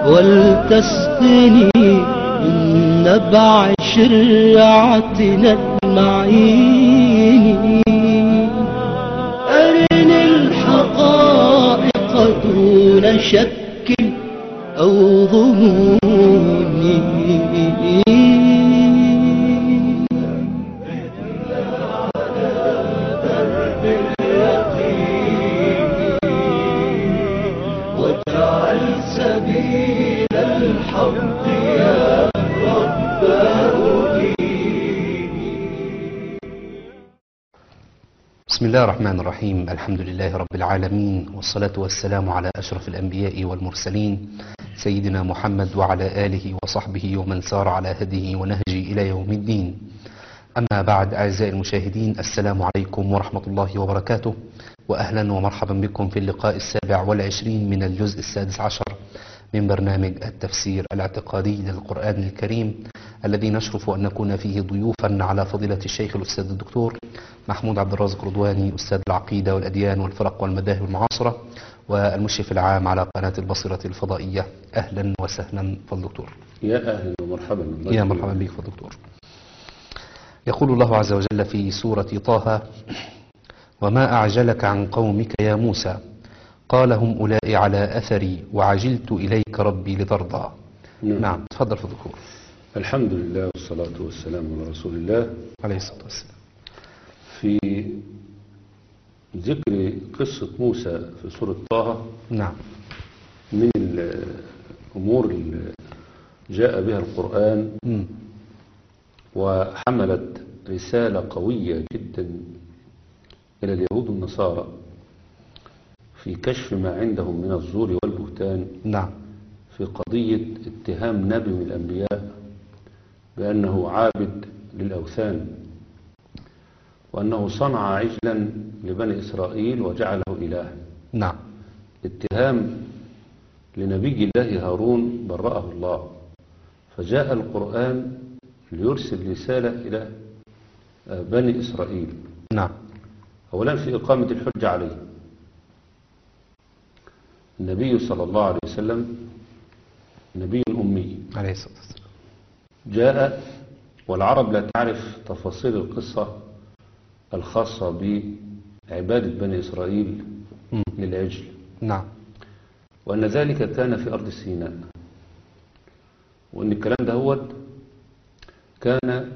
ولتسقني من نبع شرعتنا المعين أرني الحقائق دون شك أو ظنون واجعل سبيل الحق يا رب بسم الله الرحمن الرحيم الحمد لله رب العالمين والصلاة والسلام على أشرف الأنبياء والمرسلين سيدنا محمد وعلى آله وصحبه ومن سار على هديه ونهجه إلى يوم الدين أما بعد أعزائي المشاهدين السلام عليكم ورحمة الله وبركاته وأهلا ومرحبا بكم في اللقاء السابع والعشرين من الجزء السادس عشر من برنامج التفسير الاعتقادي للقرآن الكريم الذي نشرف أن نكون فيه ضيوفا على فضيلة الشيخ الأستاذ الدكتور محمود عبد الرازق رضواني أستاذ العقيدة والأديان والفرق والمذاهب المعاصرة والمشرف العام على قناة البصيرة الفضائية أهلا وسهلا فالدكتور يا أهلا ومرحبا الله يا يكرمك. مرحبا بك فالدكتور يقول الله عز وجل في سورة طه وما أعجلك عن قومك يا موسى قال هم أولئك على أثري وعجلت إليك ربي لترضى نعم. نعم تفضل فالدكتور الحمد لله والصلاة والسلام على رسول الله عليه الصلاة والسلام في ذكر قصة موسى في سورة طه نعم من الأمور اللي جاء بها القرآن مم. وحملت رسالة قوية جدا إلى اليهود والنصارى في كشف ما عندهم من الزور والبهتان نعم في قضية اتهام نبي من الأنبياء بأنه عابد للأوثان وأنه صنع عجلا لبني إسرائيل وجعله إلها نعم اتهام لنبي الله هارون برأه الله فجاء القرآن ليرسل رسالة إلى آه، بني إسرائيل نعم أولا في إقامة الحجة عليه النبي صلى الله عليه وسلم نبي أمي عليه الصلاة والسلام جاء والعرب لا تعرف تفاصيل القصة الخاصة بعبادة بني إسرائيل مم. للعجل نعم وأن ذلك كان في أرض سيناء وأن الكلام ده هو كان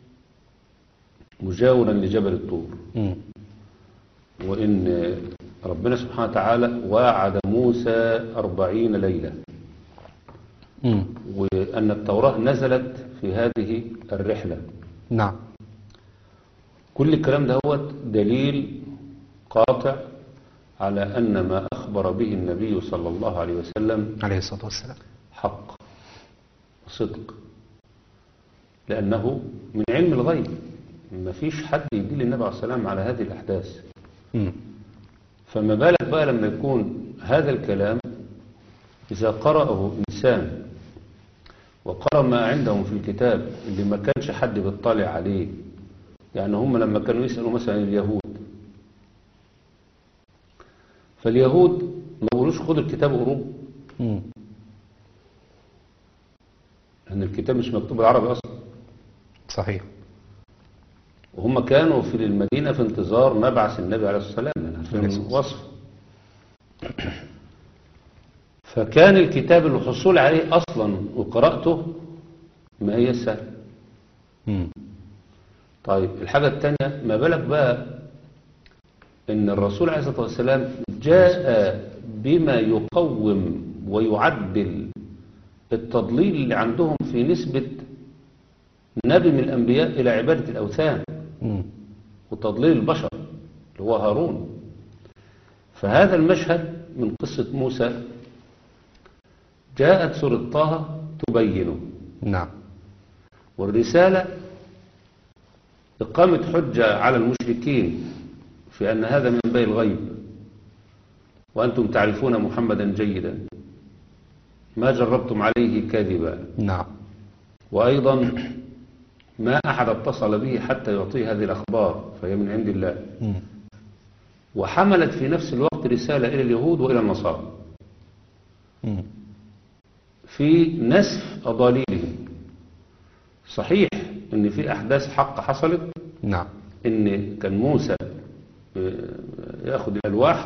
مجاورا لجبل الطور مم. وإن ربنا سبحانه وتعالى وعد موسى أربعين ليلة مم. وأن التوراة نزلت في هذه الرحلة نعم كل الكلام ده هو دليل قاطع على أن ما أخبر به النبي صلى الله عليه وسلم عليه الصلاة والسلام حق وصدق لأنه من علم الغيب ما فيش حد يدل النبي عليه السلام على هذه الأحداث مم. فما بالك بقى لما يكون هذا الكلام إذا قرأه إنسان وقرأ ما عندهم في الكتاب اللي ما كانش حد بيطلع عليه يعني هم لما كانوا يسألوا مثلا اليهود فاليهود ما بيقولوش خد الكتاب وقروه مم. لأن الكتاب مش مكتوب بالعربي أصلا صحيح وهم كانوا في المدينة في انتظار مبعث النبي عليه الصلاة والسلام يعني عليه عشان الصلاة وصف فكان الكتاب الحصول عليه أصلا وقرأته ما هي سهل مم. طيب الحاجة التانية ما بالك بقى ان الرسول عليه الصلاة والسلام جاء بما يقوم ويعدل التضليل اللي عندهم في نسبة نبي من الأنبياء إلى عبادة الأوثان مم. وتضليل البشر اللي هو هارون فهذا المشهد من قصة موسى جاءت سورة طه تبينه نعم والرسالة إقامة حجة على المشركين في أن هذا من بين الغيب وأنتم تعرفون محمدا جيدا ما جربتم عليه كذبا نعم وأيضا ما أحد اتصل به حتى يعطيه هذه الأخبار فهي من عند الله مم. وحملت في نفس الوقت رسالة إلى اليهود وإلى النصارى مم. في نسف أضاليلهم صحيح ان في احداث حق حصلت نعم ان كان موسى آه، ياخذ الالواح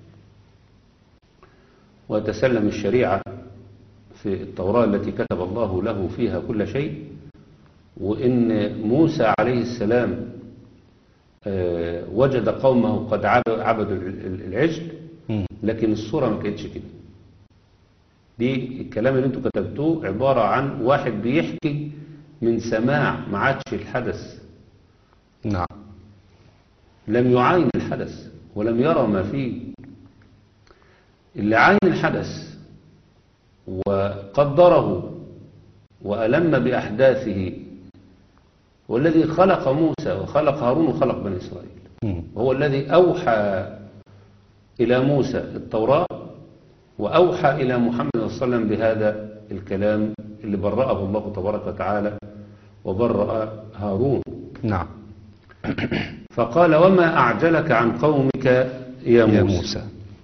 ويتسلم الشريعه في التوراه التي كتب الله له فيها كل شيء وان موسى عليه السلام آه، وجد قومه قد عب- عبدوا ال- ال- العجل مم. لكن الصوره ما كانتش كده دي الكلام اللي انتوا كتبتوه عباره عن واحد بيحكي من سماع ما عادش الحدث نعم لم يعاين الحدث ولم يرى ما فيه اللي عاين الحدث وقدره وألم بأحداثه والذي خلق موسى وخلق هارون وخلق بني إسرائيل مم. وهو الذي أوحى إلى موسى التوراة وأوحى إلى محمد صلى الله عليه وسلم بهذا الكلام اللي برأه الله تبارك وتعالى وبرأ هارون نعم فقال وما أعجلك عن قومك يا موسى, يا موسى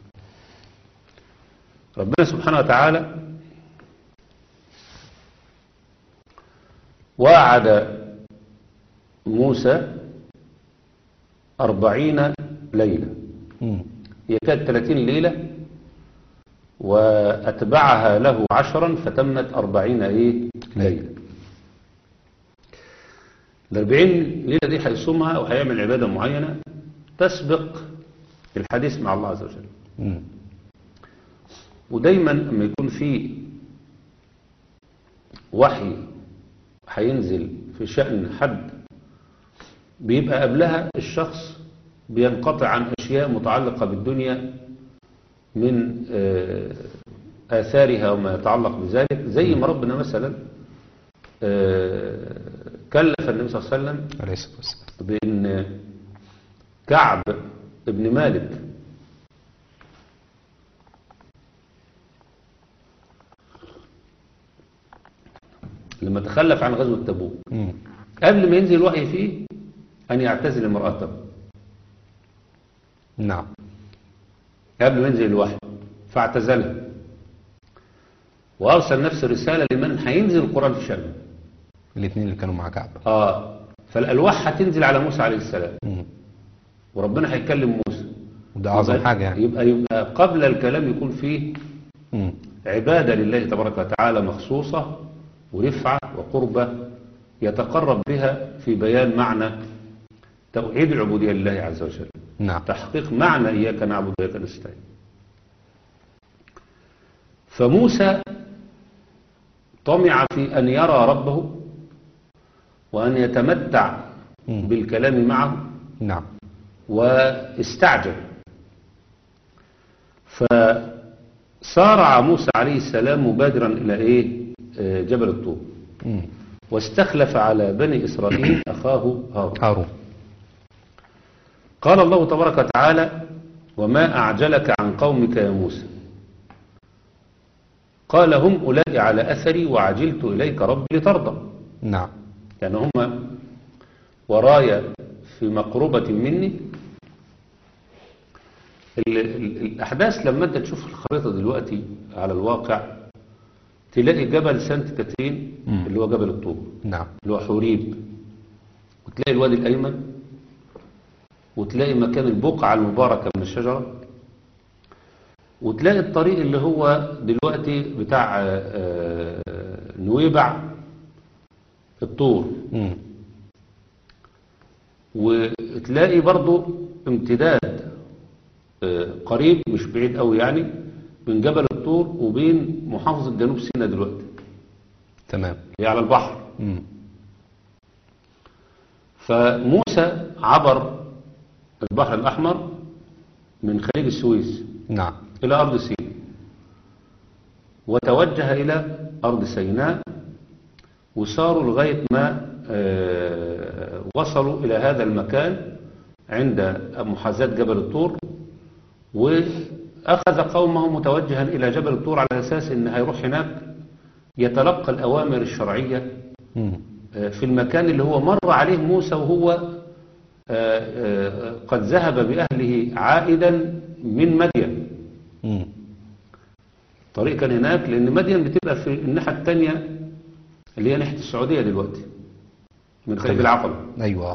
ربنا سبحانه وتعالى وعد موسى أربعين ليلة مم. هي كانت 30 ليلة وأتبعها له عشرا فتمت أربعين إيه ليلة الأربعين ليلة دي هيصومها أو هيعمل عبادة معينة تسبق الحديث مع الله عز وجل مم. ودايما لما يكون في وحي هينزل في شأن حد بيبقى قبلها الشخص بينقطع عن أشياء متعلقة بالدنيا من آه، آثارها وما يتعلق بذلك زي ما ربنا مثلا آه، كلف النبي صلى الله عليه وسلم عليه الصلاة والسلام بأن كعب ابن مالك لما تخلف عن غزوة تبوك مم. قبل ما ينزل الوحي فيه أن يعتزل امرأته نعم قبل ما ينزل الوحي فاعتزلها وأرسل نفس الرسالة لمن هينزل القرآن في شأنه الاثنين اللي كانوا مع كعب آه فالألواح هتنزل على موسى عليه السلام مم. وربنا هيكلم موسى وده أعظم يبقى- حاجة يعني يبقى, يبقى قبل الكلام يكون فيه مم. عبادة لله تبارك وتعالى مخصوصة ورفعة وقربة يتقرب بها في بيان معنى توحيد العبودية لله عز وجل نعم تحقيق معنى إياك نعبد وإياك نستعين فموسى طمع في أن يرى ربه وأن يتمتع مم. بالكلام معه نعم واستعجل فسارع موسى عليه السلام مبادرا إلى إيه آه، جبل الطور مم. واستخلف على بني إسرائيل أخاه هارون هارون قال الله تبارك وتعالى وما أعجلك عن قومك يا موسى قال هم أولئك على أثري وعجلت إليك ربي لترضى نعم يعني هم ورايا في مقربة مني ال- ال- الأحداث لما أنت تشوف الخريطة دلوقتي على الواقع تلاقي جبل سانت كاترين مم. اللي هو جبل الطور نعم اللي هو حوريب وتلاقي الوادي الأيمن وتلاقي مكان البقعة المباركة من الشجرة وتلاقي الطريق اللي هو دلوقتي بتاع آه، آه، نويبع الطور مم. وتلاقي برضو امتداد آه، قريب مش بعيد قوي يعني بين جبل الطور وبين محافظة جنوب سيناء دلوقتي تمام هي على البحر مم. فموسى عبر البحر الأحمر من خليج السويس نعم إلى أرض سيناء وتوجه إلى أرض سيناء وصاروا لغاية ما آه، وصلوا إلى هذا المكان عند محاذاة جبل الطور وأخذ قومه متوجها إلى جبل الطور على أساس أن هيروح هناك يتلقى الأوامر الشرعية مم. في المكان اللي هو مر عليه موسى وهو آه، آه، قد ذهب بأهله عائدا من مدين مم. الطريق كان هناك لأن مدين بتبقى في الناحية التانية اللي هي ناحية السعودية دلوقتي من خلف طيب. العقبة أيوة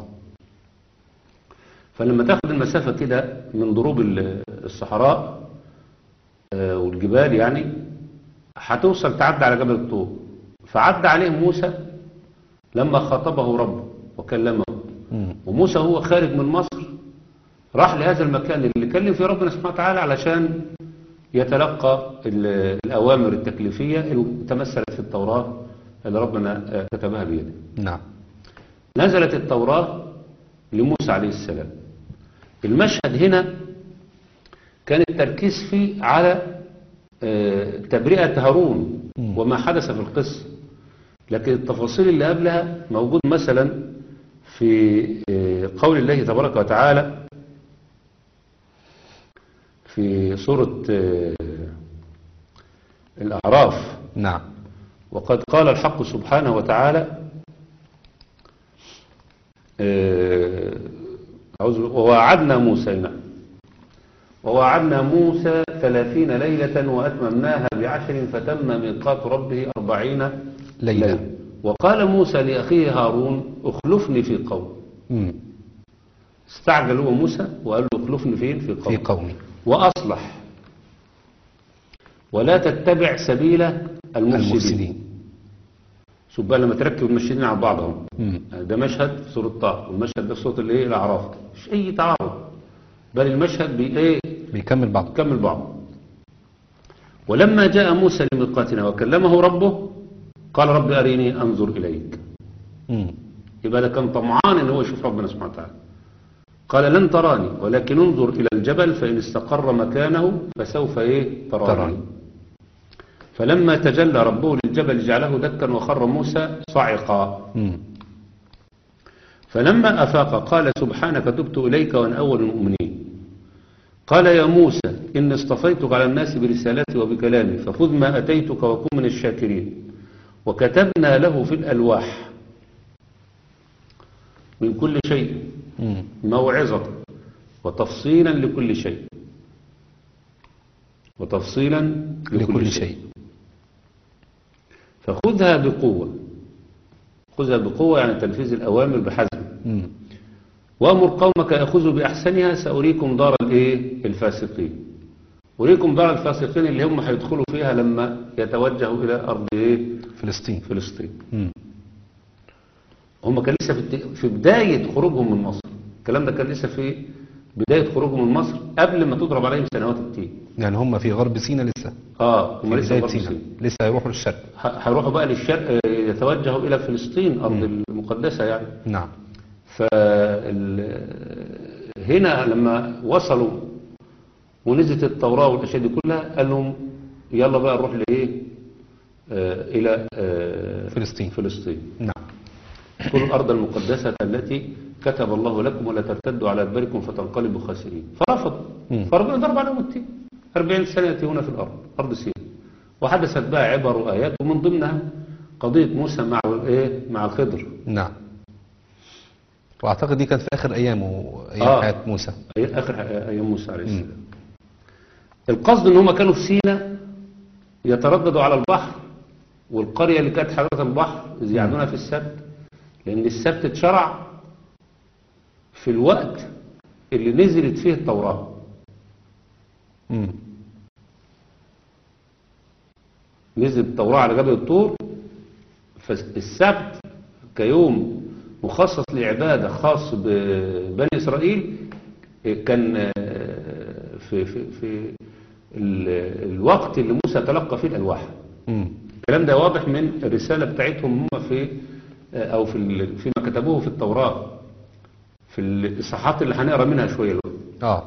فلما تاخد المسافة كده من ضروب ال- الصحراء آه، والجبال يعني هتوصل تعدي على جبل الطور فعدى عليه موسى لما خاطبه ربه وكلمه مم. وموسى هو خارج من مصر راح لهذا المكان اللي كلم فيه ربنا سبحانه وتعالى علشان يتلقى ال- الأوامر التكليفية اللي تمثلت في التوراة اللي ربنا آه، كتبها بيده نعم نزلت التوراة لموسى عليه السلام المشهد هنا كان التركيز فيه على آه، تبرئة هارون مم. وما حدث في القصة لكن التفاصيل اللي قبلها موجود مثلا في آه، قول الله تبارك وتعالى في سورة آه، الأعراف نعم وقد قال الحق سبحانه وتعالى آه، أعوذ بالله- وواعدنا موسى نعم وواعدنا موسى ثلاثين ليلة وأتممناها بعشر فتم ميقات ربه أربعين ليلة. وقال موسى لأخيه هارون اخلفني في قوم مم. استعجل هو موسى وقال له اخلفني فين في قوم في قومي وأصلح ولا تتبع سبيل المفسدين المفسدين شوف بقى لما تركب المشهدين على بعضهم مم. ده مشهد في سورة طه والمشهد ده في سورة الايه الاعراف مش اي تعارض بل المشهد بايه بيكمل بعض كمل بعض ولما جاء موسى لميقاتنا وكلمه ربه قال رب اريني انظر اليك مم. يبقى ده كان طمعان ان هو يشوف ربنا سبحانه وتعالى قال لن تراني ولكن انظر الى الجبل فان استقر مكانه فسوف ايه تراني, تراني. فلما تجلى ربه للجبل جعله دكا وخر موسى صعقا مم. فلما أفاق قال سبحانك تبت إليك وأنا أول المؤمنين قال يا موسى إن اصطفيتك على الناس برسالتي وبكلامي فخذ ما أتيتك وكن من الشاكرين وكتبنا له في الألواح من كل شيء مم. موعظة وتفصيلا لكل شيء وتفصيلا لكل شيء فخذها بقوة خذها بقوة يعني تنفيذ الأوامر بحزم مم. وأمر قومك يأخذوا بأحسنها سأريكم دار الإيه الفاسقين أريكم دار الفاسقين اللي هم هيدخلوا فيها لما يتوجهوا إلى أرض إيه فلسطين فلسطين مم. هم كان لسه في, الت- في بداية خروجهم من مصر الكلام ده كان لسه في بداية خروجهم من مصر قبل ما تضرب عليهم سنوات التين يعني هم في غرب سيناء لسه اه هم في لسه بداية في سيناء سيناء لسه هيروحوا للشرق ه- هيروحوا بقى للشرق آه، يتوجهوا إلى فلسطين أرض المقدسة يعني نعم فهنا لما وصلوا ونزلت التوراة والأشياء دي كلها قال لهم يلا بقى نروح لإيه آه إلى آه فلسطين. فلسطين نعم كل الأرض المقدسة التي كتب الله لكم ولا ترتدوا على أدباركم فتنقلبوا خاسرين فرفضوا مم. فربنا ضرب عليهم التين 40 سنة يتيهون في الأرض أرض سيناء وحدثت بقى عبر وآيات ومن ضمنها قضية موسى مع إيه مع الخضر نعم واعتقد دي كانت في اخر ايامه ايام آه. حياة موسى أي- آخر أيام موسى عليه السلام القصد إن هم كانوا في سيناء يترددوا على البحر والقرية اللي كانت حضرة البحر إذ يعدون في السبت لأن السبت اتشرع في الوقت اللي نزلت فيه التوراة مم. نزلت التوراة على جبل الطور فالسبت كيوم مخصص لعبادة خاص ببني إسرائيل كان آه، في, في, في ال- الوقت اللي موسى تلقى فيه الألواح مم. الكلام ده واضح من الرسالة بتاعتهم هم في أو في ال- فيما كتبوه في التوراة في الإصحاحات اللي هنقرا منها شوية دلوقتي. اه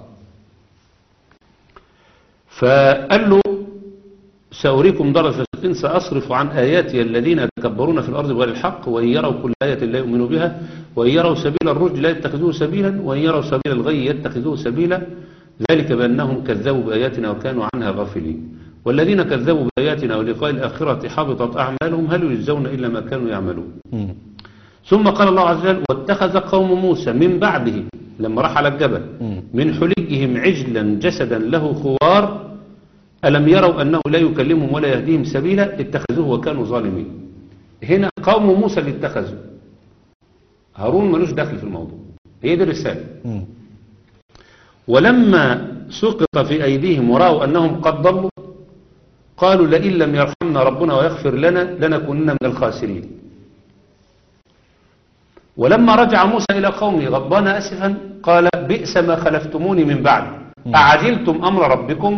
فقال له سأريكم دار الفاسقين سأصرف عن آياتي الذين يتكبرون في الأرض بغير الحق وإن يروا كل آية لا يؤمنوا بها وإن يروا سبيل الرشد لا يتخذوه سبيلا وإن يروا سبيل الغي يتخذوه سبيلا ذلك بأنهم كذبوا بآياتنا وكانوا عنها غافلين والذين كذبوا بآياتنا ولقاء الآخرة حبطت أعمالهم هل يجزون إلا ما كانوا يعملون مم. ثم قال الله عز وجل واتخذ قوم موسى من بعده لما راح على الجبل مم. من حليهم عجلا جسدا له خوار ألم يروا أنه لا يكلمهم ولا يهديهم سبيلا اتخذوه وكانوا ظالمين هنا قوم موسى اللي اتخذوا هارون ملوش دخل في الموضوع هي دي الرسالة مم. ولما سقط في أيديهم ورأوا أنهم قد ضلوا قالوا لئن لم يرحمنا ربنا ويغفر لنا لنكونن من الخاسرين ولما رجع موسى إلى قومه غضبان أسفا قال بئس ما خلفتموني من بعد أعجلتم أمر ربكم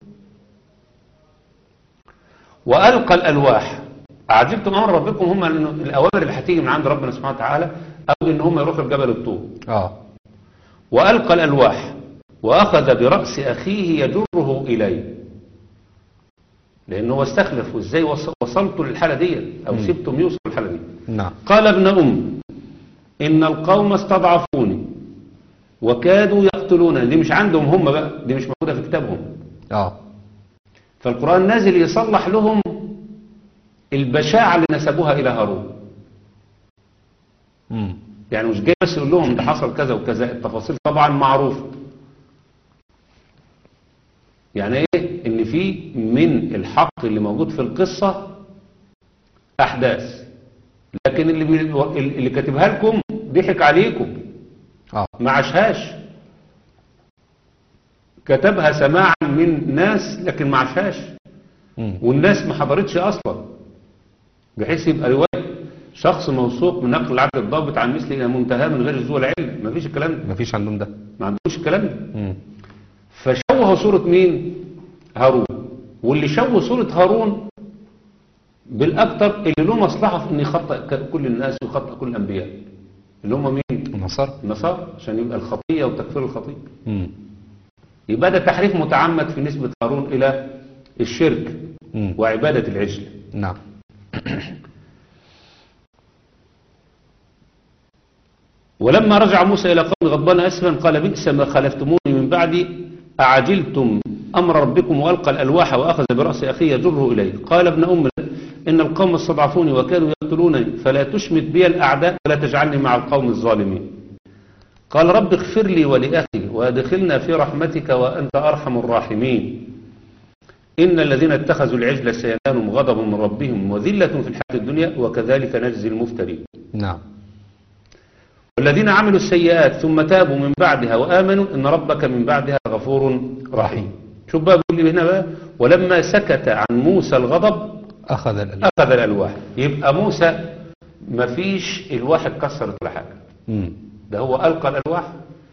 وألقى الألواح أعجلتم أمر ربكم هم الأوامر اللي هتيجي من عند ربنا سبحانه وتعالى أو إن هم يروحوا الجبل الطور اه وألقى الألواح وأخذ برأس أخيه يجره إليه لأنه هو استخلف وإزاي وص- وصلتوا للحالة دي أو سبتم يوصل للحالة دي نعم قال ابن أم إن القوم استضعفوني وكادوا يقتلونني دي مش عندهم هم بقى دي مش موجودة في كتابهم اه فالقرآن نازل يصلح لهم البشاعة اللي نسبوها إلى هارون مم. يعني مش جاي بس يقول لهم ده حصل كذا وكذا التفاصيل طبعا معروفة يعني ايه ان في من الحق اللي موجود في القصة احداث لكن اللي بي... اللي كاتبها لكم ضحك عليكم اه ما عاشهاش كتبها سماعا من ناس لكن ما عاشهاش مم. والناس ما حضرتش اصلا بحيث يبقى رواية شخص موثوق من نقل العدل الضابط عن مثل الى منتهى من غير ذو العلم ما فيش الكلام ده مفيش عندهم ده ما عندوش الكلام ده مم. فشوه صورة مين هارون واللي شوه صورة هارون بالاكثر اللي له مصلحة في ان يخطئ ك- كل الناس ويخطئ كل الانبياء اللي هم مين النصارى النصارى عشان يبقى الخطية وتكفير الخطية مم. يبقى ده تحريف متعمد في نسبة هارون الى الشرك مم. وعبادة العجل نعم ولما رجع موسى إلى قوم غضبان أسفا قال بئس ما خلفتموني من بعدي أعجلتم أمر ربكم وألقى الألواح وأخذ برأس أخيه يجره إليه قال ابن أم إن القوم استضعفوني وكانوا يقتلونني فلا تشمت بي الأعداء ولا تجعلني مع القوم الظالمين قال رب اغفر لي ولأخي وادخلنا في رحمتك وأنت أرحم الراحمين إن الذين اتخذوا العجل سينالهم غضب من ربهم وذلة في الحياة الدنيا وكذلك نجزي المفترين نعم والذين عملوا السيئات ثم تابوا من بعدها وآمنوا إن ربك من بعدها غفور رحيم شوف بقى بيقول لي هنا بقى ولما سكت عن موسى الغضب أخذ الألواح أخذ الألواح يبقى موسى ما فيش الواح اتكسرت ولا حاجة مم. ده هو ألقى الألواح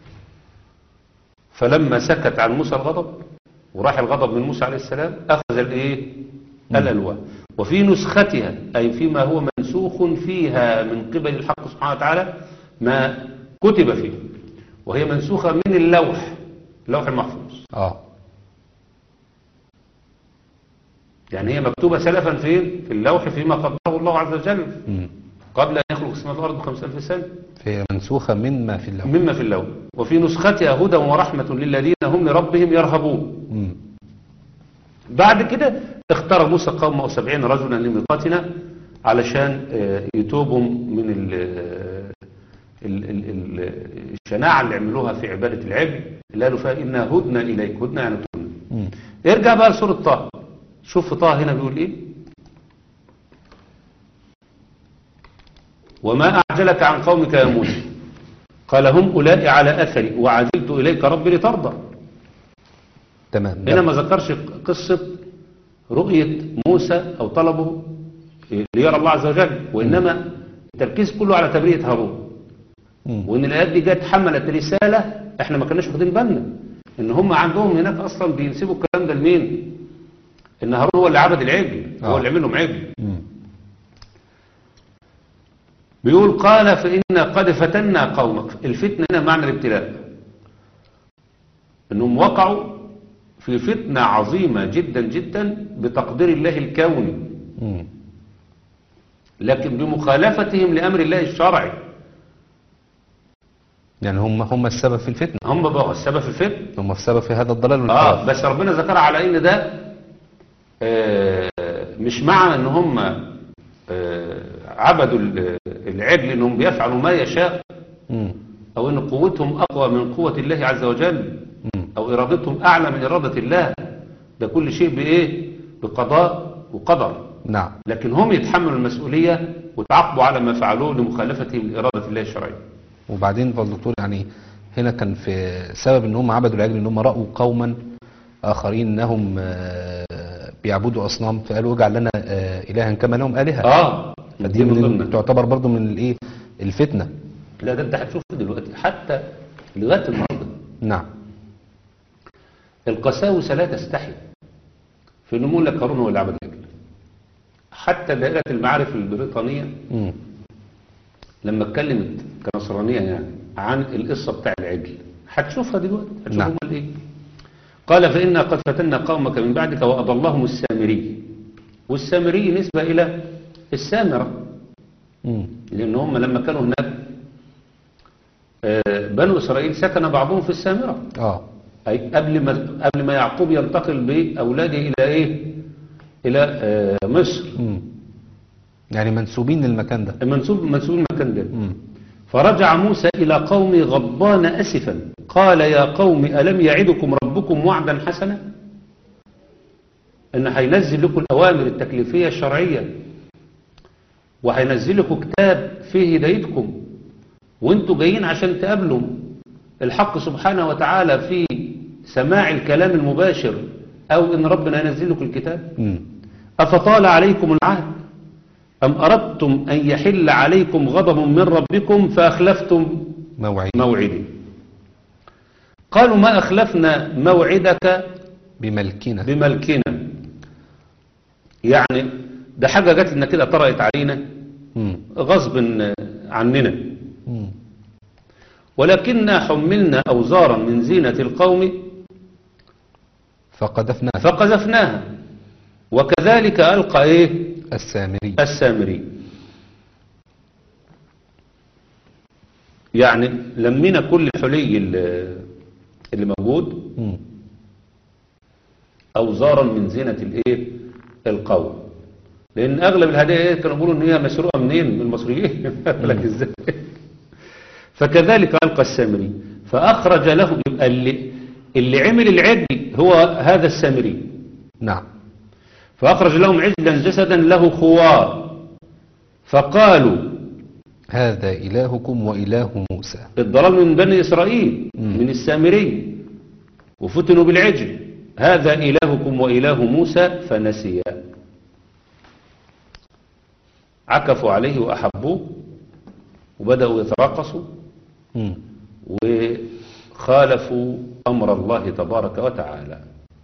فلما سكت عن موسى الغضب وراح الغضب من موسى عليه السلام أخذ الإيه الألواح وفي نسختها أي فيما هو منسوخ فيها من قبل الحق سبحانه وتعالى ما كتب فيه وهي منسوخة من اللوح اللوح المحفوظ اه يعني هي مكتوبة سلفا فين في اللوح فيما قدره الله عز وجل مم. قبل أن يخلق السماوات والأرض بخمسة ألف سنة فهي منسوخة مما في اللوح مما في اللوح وفي نسختها هدى ورحمة للذين هم لربهم يرهبون مم. بعد كده اختار موسى قومه سبعين رجلا لميقاتنا علشان آه، يتوبوا من ال ال ال ال الشناعة اللي عملوها في عبادة العبد اللي قالوا فيها إنا هدنا إليك هدنا يعني تبنا مم. ارجع بقى لسورة طه شوف في طه هنا بيقول إيه وما أعجلك عن قومك يا موسى قال هم أولئك على أثري وعجلت إليك ربي لترضى تمام هنا ما ذكرش قصة رؤية موسى أو طلبه ليرى الله عز وجل وإنما التركيز كله على تبرئة هارون مم. وإن الآيات دي جت حملت رسالة إحنا ما كناش واخدين بالنا إن هم عندهم هناك أصلا بينسبوا الكلام ده لمين؟ إن هارون هو اللي عبد العجل هو آه. اللي عمل لهم عجل مم. بيقول قال فإنا قد فتنا قومك الفتنة هنا معنى الابتلاء إنهم وقعوا في فتنة عظيمة جدا جدا بتقدير الله الكوني مم. لكن بمخالفتهم لأمر الله الشرعي يعني هم هم السبب في الفتنة هم بقى السبب في الفتنة هم السبب في هذا الضلال اه والانحراف بس ربنا ذكر على ان ده آه مش معنى ان هم آه عبدوا ال- العجل انهم بيفعلوا ما يشاء مم. او ان قوتهم اقوى من قوة الله عز وجل مم. او ارادتهم اعلى من ارادة الله ده كل شيء بإيه بقضاء وقدر نعم لكن هم يتحملوا المسؤولية وتعاقبوا على ما فعلوه لمخالفتهم لإرادة الله الشرعية وبعدين فضل الدكتور يعني هنا كان في سبب ان هم عبدوا العجل ان هم رأوا قوما اخرين انهم آه، بيعبدوا اصنام فقالوا اجعل لنا آه، الها كما لهم الهه اه فدي دي من من ضمن تعتبر برضو من الايه الفتنه لا ده انت هتشوف دلوقتي حتى لغاية النهارده نعم القساوسة لا تستحي في انه يقول لك هارون هو اللي عبد العجل حتى دائرة المعارف البريطانية مم. لما اتكلمت كنصرانية يعني عن القصة بتاع العجل هتشوفها دلوقتي هتشوف نعم. هم ايه قال فإنا قد فتنا قومك من بعدك وأضلهم السامري والسامري نسبة إلى السامرة مم. لأن هم لما كانوا هناك آه، بنو إسرائيل سكن بعضهم في السامرة اه أي قبل ما قبل ما يعقوب ينتقل بأولاده إلى إيه؟ إلى آه، مصر مم. يعني منسوبين للمكان ده منسوب منسوب المكان ده مم. فرجع موسى إلى قومه غضبان أسفا قال يا قوم ألم يعدكم ربكم وعدا حسنا إن هينزل لكم الأوامر التكليفية الشرعية وهينزل لكم كتاب فيه هدايتكم وانتوا جايين عشان تقابلوا الحق سبحانه وتعالى في سماع الكلام المباشر أو إن ربنا ينزل لكم الكتاب مم. أفطال عليكم العهد أم أردتم أن يحل عليكم غضب من ربكم فأخلفتم موعد موعدي قالوا ما أخلفنا موعدك بملكنا بملكنا يعني ده حاجة جات لنا كده طرقت علينا مم. غصب عننا مم. ولكننا حملنا أوزارا من زينة القوم فقذفنا فقذفناها وكذلك ألقى إيه السامري السامري يعني لمينا كل الحلي اللي اللي موجود مم. أوزارا من زينة الإيه القوم لأن أغلب الهدايا إيه كانوا بيقولوا إن هي مسروقة منين من المصريين لك إزاي فكذلك ألقى السامري فأخرج له يبقى اللي اللي عمل العجل هو هذا السامري نعم فأخرج لهم عجلا جسدا له خوار فقالوا هذا إلهكم وإله موسى الضلال من بني إسرائيل مم. من السامري وفتنوا بالعجل هذا إلهكم وإله موسى فنسيا عكفوا عليه وأحبوه وبدأوا يتراقصوا مم. وخالفوا أمر الله تبارك وتعالى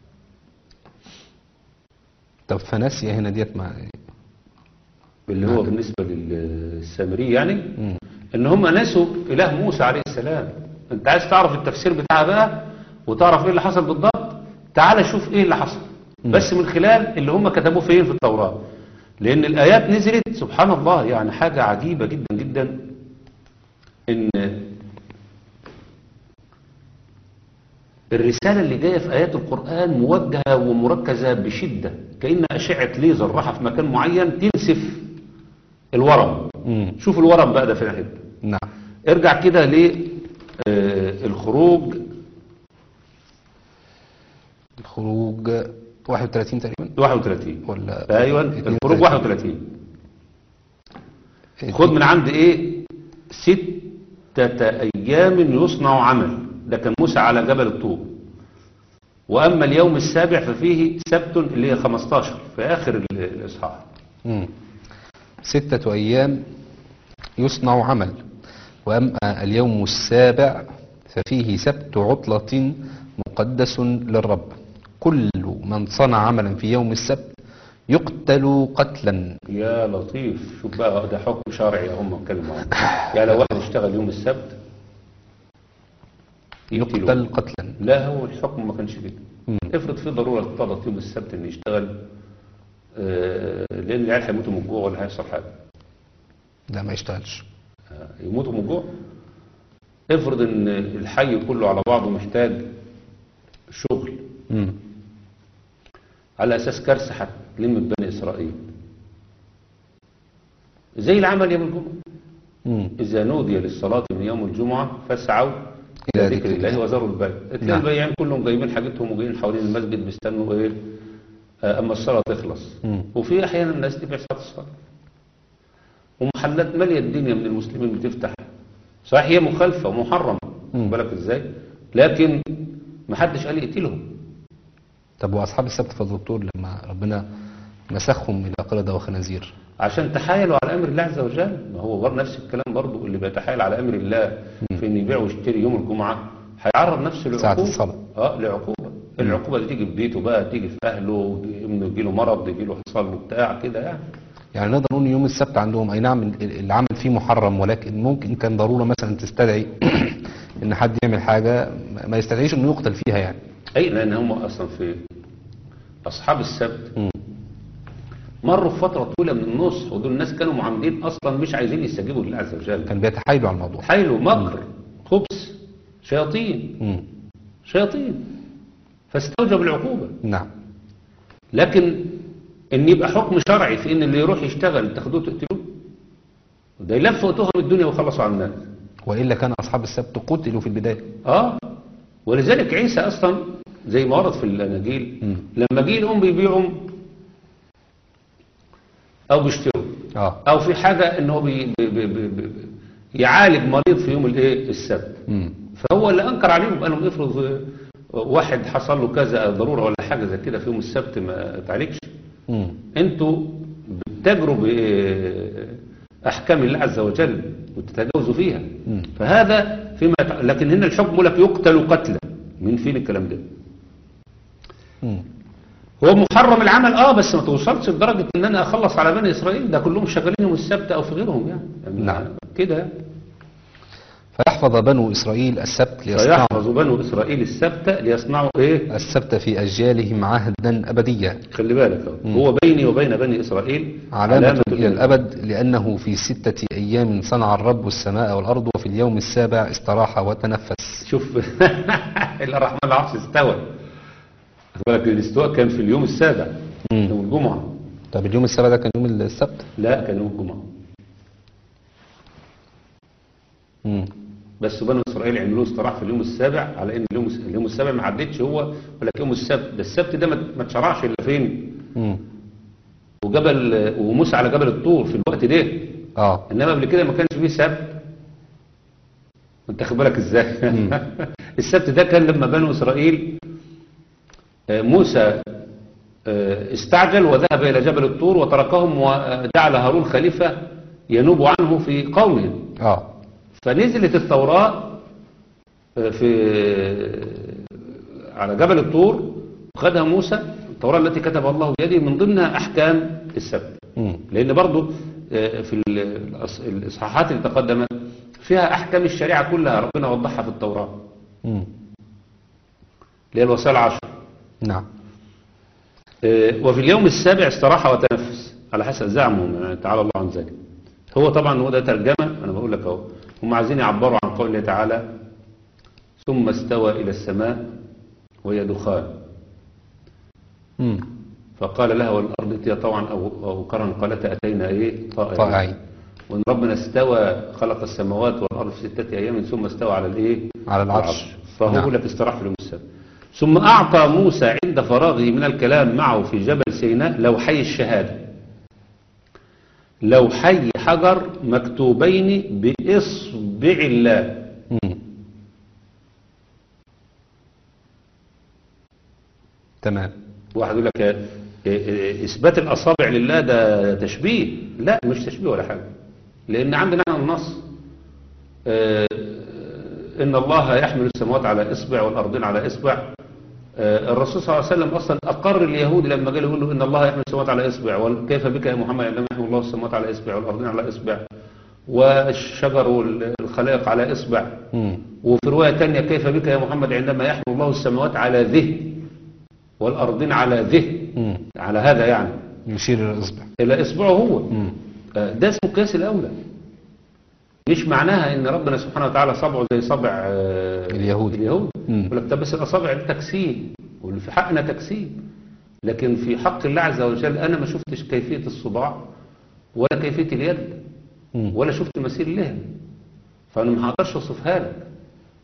طب فناسيا هنا ديت مع اللي هو بالنسبة للسامري يعني مم. ان هم نسوا اله موسى عليه السلام انت عايز تعرف التفسير بتاعها بقى وتعرف ايه اللي حصل بالضبط تعال شوف ايه اللي حصل بس من خلال اللي هم كتبوه فين في التوراة لان الايات نزلت سبحان الله يعني حاجة عجيبة جدا جدا ان الرسالة اللي جاية في آيات القرآن موجهة ومركزة بشدة كأن أشعة ليزر راحة في مكان معين تنسف الورم مم. شوف الورم بقى ده في الحب نعم ارجع كده للخروج الخروج 31 تقريبا 31 ولا ايوه 32. الخروج 31 خد من عند ايه ستة ايام يصنع عمل ده كان موسى على جبل الطور واما اليوم السابع ففيه سبت اللي هي 15 في اخر ال- الاصحاح مم. ستة أيام يصنع عمل وأما اليوم السابع ففيه سبت عطلة مقدس للرب كل من صنع عملا في يوم السبت يقتل قتلا يا لطيف شوف بقى ده حكم شرعي هم اتكلموا عنه يعني لو واحد اشتغل يوم السبت يقتلوه. يقتل قتلا لا هو الحكم ما كانش كده مم. افرض في ضرورة اقتضت يوم السبت ان يشتغل آه، لان العيال هيموتوا من الجوع ولا هيحصل حاجة لا ما يشتغلش آه، يموتوا من الجوع افرض ان الحي كله على بعضه محتاج شغل مم. على اساس كارثة هتلم بني اسرائيل زي العمل يوم الجمعة مم. إذا نودي للصلاة من يوم الجمعة فاسعوا إلى إلى ذكر ذكر الله الله. وذروا البيع تلاقي نعم. البياعين كلهم جايبين حاجتهم وجايين حوالين المسجد بيستنوا ايه آه، اما الصلاه تخلص مم. وفي احيانا الناس تبيع ساعه الصلاه ومحلات ماليه الدنيا من المسلمين بتفتح صحيح هي مخالفه ومحرمه مم. خد بالك ازاي لكن ما حدش قال يقتلهم طب واصحاب السبت في الدكتور لما ربنا مسخهم الى قردة وخنازير عشان تحايلوا على امر الله عز وجل ما هو بر نفس الكلام برضو اللي بيتحايل على امر الله في ان يبيع ويشتري يوم الجمعه هيعرض نفسه ساعة لعقوبه الصلاة. اه لعقوبه العقوبه دي تيجي في بيته بقى تيجي في اهله ابنه يجي له مرض يجي له حصل له بتاع كده يعني يعني نقدر نقول إن يوم السبت عندهم اي نعم ال- العمل فيه محرم ولكن ممكن كان ضرورة مثلا تستدعي ان حد يعمل حاجة ما- ما يستدعيش انه يقتل فيها يعني اي لان هم اصلا في اصحاب السبت مم. مروا في فتره طويله من النصح ودول الناس كانوا معاندين اصلا مش عايزين يستجيبوا لله عز وجل كان بيتحايلوا على الموضوع حايلوا مكر خبث شياطين مم. شياطين فاستوجب العقوبه نعم لكن ان يبقى حكم شرعي في ان اللي يروح يشتغل تاخدوه تقتلوه ده يلفوا تهم الدنيا ويخلصوا على الناس والا كان اصحاب السبت قتلوا في البداية اه ولذلك عيسى اصلا زي ما ورد في الاناجيل مم. لما جه الام بيبيعوا او بيشتروا اه او في حاجه ان هو بي بي بي بي بي يعالج مريض في يوم الايه السبت مم. فهو اللي انكر عليهم قال لهم افرض واحد حصل له كذا ضروره ولا حاجه زي كده في يوم السبت ما تعالجش مم. انتوا بتجروا باحكام الله عز وجل وتتجاوزوا فيها مم. فهذا فيما يتع... لكن هنا الحكم لك يقتل قتلا من فين الكلام ده مم. هو محرم العمل اه بس ما توصلش لدرجه ان انا اخلص على بني اسرائيل ده كلهم شغالين يوم السبت او في غيرهم يعني, يعني نعم. كده فيحفظ بنو اسرائيل السبت ليصنعوا فيحفظ بنو اسرائيل السبت ليصنعوا ايه السبت في اجيالهم عهدا ابديا خلي بالك أهو. هو بيني وبين بني اسرائيل علامة إلى الأبد لأنه في ستة أيام صنع الرب السماء والأرض وفي اليوم السابع استراح وتنفس شوف الا الرحمن العرش استوى خد بالك الاستواء كان في اليوم السابع مم. يوم الجمعه طب اليوم السابع ده كان يوم السبت لا كان يوم الجمعه مم. بس بنو اسرائيل عملوه استراح في اليوم السابع على ان اليوم اليوم السابع ما عدتش هو ولا يوم السبت ده السبت ده ما ما اتشرعش الا فين مم. وجبل وموسى على جبل الطور في الوقت ده آه انما قبل كده ما كانش فيه سبت انت خد بالك ازاي السبت ده كان لما بنو اسرائيل آه، موسى آه، استعجل وذهب الى جبل الطور وتركهم وجعل هارون خليفه ينوب عنه في قومه آه فنزلت التوراة آه، في على جبل الطور وخدها موسى التوراة التي كتبها الله بيده من ضمنها أحكام السبت مم. لأن برضو آه، في ال- الأص- الإصحاحات اللي تقدمت فيها أحكام الشريعة كلها ربنا وضحها في التوراة مم. اللي هي الوصايا العشر نعم آه، وفي اليوم السابع استراح وتنفس على حسب زعمهم يعني تعالى الله عن ذلك هو طبعا هو ده ترجمة أنا بقول لك أهو هم عايزين يعبروا عن قوله تعالى ثم استوى إلى السماء وهي دخان مم. فقال لها والأرض ائتيا طوعا أو, أو كرها قالتا أتينا إيه طائعين طائعين وإن ربنا استوى خلق السماوات والأرض في ستة أيام ثم استوى على الإيه على العرش فهو نعم. يقول لك استراح في اليوم السابع ثم أعطى موسى عند فراغه من الكلام معه في جبل سيناء لوحي الشهادة لوحي حجر مكتوبين بإصبع الله مم. تمام واحد يقول لك آه، آه، إثبات الأصابع لله ده تشبيه لا مش تشبيه ولا حاجة لأن عندنا هنا النص آه، إن الله يحمل السماوات على إصبع والأرضين على إصبع آه، الرسول صلى الله عليه وسلم أصلا أقر اليهود لما قال يقول له إن الله يحمل السماوات على إصبع وكيف بك يا محمد عندما يحمل الله السماوات على إصبع والأرضين على إصبع والشجر والخلائق على إصبع مم. وفي رواية تانية كيف بك يا محمد عندما يحمل الله السماوات على ذه والأرضين على ذه مم. على هذا يعني يشير إلى الإصبع إلى إصبعه هو مم. آه، ده اسمه قياس الأولى مش معناها ان ربنا سبحانه وتعالى صبعه زي صبع آه، اليهود. اليهود مم. يقول لك طب بس الاصابع دي تجسيم واللي في حقنا تجسيم لكن في حق الله عز وجل انا ما شفتش كيفيه الصباع ولا كيفيه اليد مم. ولا شفت مثيل لها فانا ما هقدرش اوصفها لك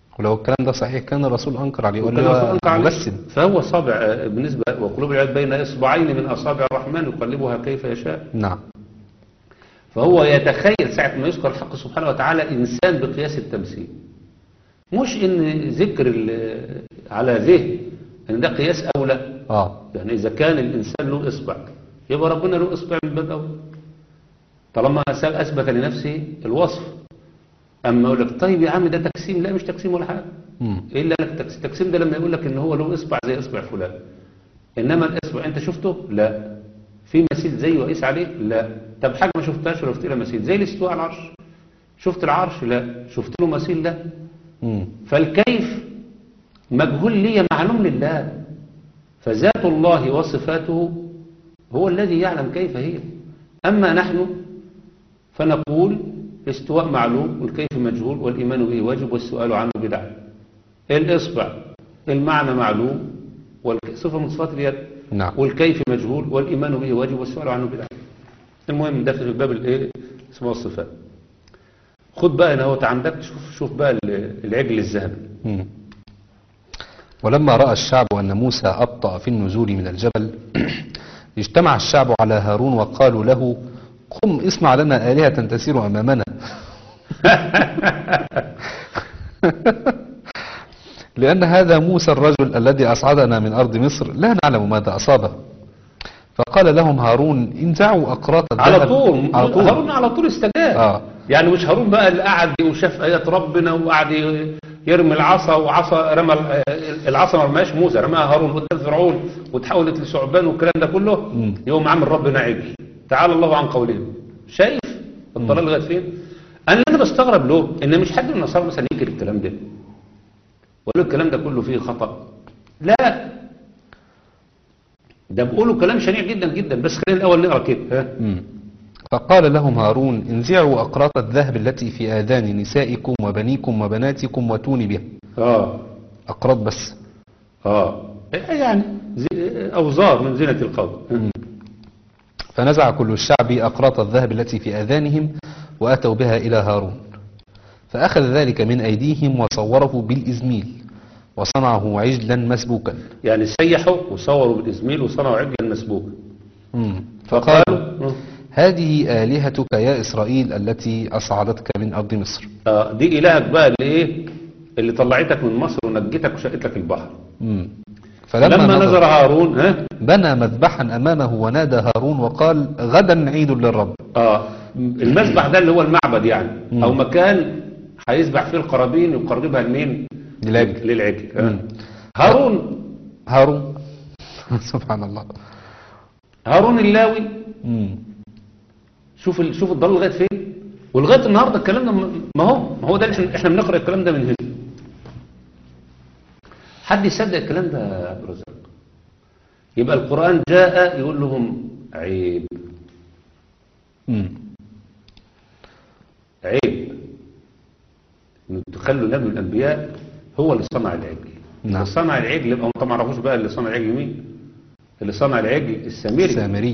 ولو الكلام ده صحيح كان الرسول أنكر عليه وقال وكان له الرسول أنكر عليه. مجسد فهو صابع آه، بالنسبة وقلوب العباد بين إصبعين من أصابع الرحمن يقلبها كيف يشاء نعم فهو يتخيل ساعة ما يذكر الحق سبحانه وتعالى إنسان بقياس التمثيل مش إن ذكر ال- على ذهن إن ده قياس أولى آه يعني إذا كان الإنسان له إصبع يبقى ربنا له إصبع من باب أول طالما أس- أثبت لنفسه الوصف أما يقول لك طيب يا عم ده تقسيم لا مش تقسيم ولا حاجة مم. إلا لك تقس- التقسيم ده لما يقول لك إن هو له إصبع زي إصبع فلان إنما الإصبع أنت شفته؟ لا في مثيل زيه وقيس عليه؟ لا طب حاجة ما شفتهاش ولا شفت لها مثيل زي الاستواء على العرش شفت العرش؟ لا شفت له مثيل؟ لا مم. فالكيف مجهول لي معلوم لله فذات الله وصفاته هو الذي يعلم كيف هي أما نحن فنقول الاستواء معلوم والكيف مجهول والإيمان به واجب والسؤال عنه بدعة الإصبع المعنى معلوم والصفة من صفات اليد نعم والكيف مجهول والإيمان به واجب والسؤال عنه بدعة المهم داخل في باب الايه اسمه الصفات خد بقى هنا هو عندك شوف شوف بقى ال- العجل الذهبي مم. ولما رأى الشعب أن موسى أبطأ في النزول من الجبل اجتمع الشعب على هارون وقالوا له قم اصنع لنا آلهة تسير أمامنا لأن هذا موسى الرجل الذي أصعدنا من أرض مصر لا نعلم ماذا أصابه فقال لهم هارون انزعوا أقراط على الذهب طول على طول هارون على طول استجاب آه. يعني مش هارون بقى اللي قعد وشاف ايات ربنا وقعد ي- يرمي العصا وعصا رمى ال- العصا ما رماش موسى رماها هارون قدام فرعون وتحولت لثعبان والكلام ده كله مم. يوم عامل ربنا عجل تعالى الله عن قولهم شايف الضلال لغايه فين انا اللي انا بستغرب له ان مش حد من النصارى مثلا ينكر الكلام ده ويقول الكلام ده كله فيه خطا لا ده بيقولوا كلام شنيع جدا جدا بس خلينا الاول نقرا كده ها مم. فقال لهم هارون انزعوا أقراط الذهب التي في آذان نسائكم وبنيكم وبناتكم وتوني بها اه أقراط بس اه يعني زي- اوزار من زينة القوم فنزع كل الشعب أقراط الذهب التي في آذانهم وأتوا بها إلى هارون فأخذ ذلك من أيديهم وصوره بالإزميل وصنعه عجلا مسبوكا يعني سيحوا وصوروا بالإزميل وصنعوا عجلا مسبوكا مم. فقالوا فقالوا آه. هذه آلهتك يا إسرائيل التي أصعدتك من أرض مصر آه دي إلهك بقى اللي إيه اللي طلعتك من مصر ونجتك وشقت لك البحر مم. فلما فلما نظر نظر هارون ها بنى مذبحا أمامه ونادى هارون وقال غدا عيد للرب اه المذبح ده اللي هو المعبد يعني مم. او مكان هيذبح فيه القرابين يقربها لمين للعجل. للعجل آه. مم. هارون هارون سبحان الله هارون اللاوي مم. شوف ال... شوف الضلال لغايه فين ولغايه النهارده الكلام ده م- ما هو ما هو ده اللي احنا احنا بنقرا الكلام ده من هنا حد يصدق الكلام ده يا عبد الرزاق يبقى القران جاء يقول لهم عيب مم. عيب ان تخلوا نبي من الانبياء هو اللي صنع العجل نعم. اللي صنع العجل يبقى انتوا ما تعرفوش بقى اللي صنع العجل مين اللي صنع العجل السامري سامري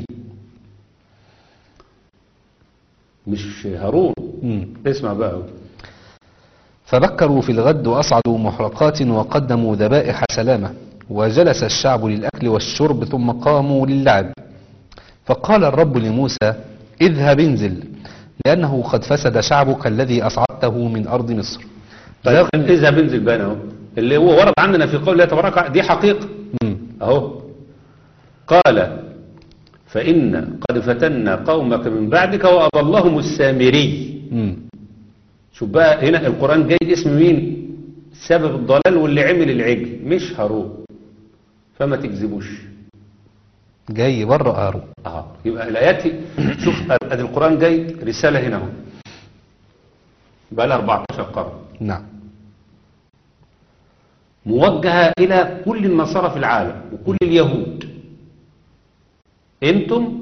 مش هارون مم. اسمع بقى فبكروا في الغد وأصعدوا محرقات وقدموا ذبائح سلامة وجلس الشعب للأكل والشرب ثم قاموا للعب فقال الرب لموسى اذهب انزل لأنه قد فسد شعبك الذي أصعدته من أرض مصر طيب اذهب انزل بقى اهو اللي هو ورد عندنا في قول الله تبارك وتعالى، دي حقيقة مم. اهو قال فإن قد فتنا قومك من بعدك وأضلهم السامري مم. شوف بقى هنا القرآن جاي اسم مين سبب الضلال واللي عمل العجل مش هارون فما تكذبوش جاي بره هارون اه يبقى الآيات شوف ادي القرآن جاي رسالة هنا اهو بقى لها 14 قرن نعم موجهة إلى كل النصارى في العالم وكل اليهود أنتم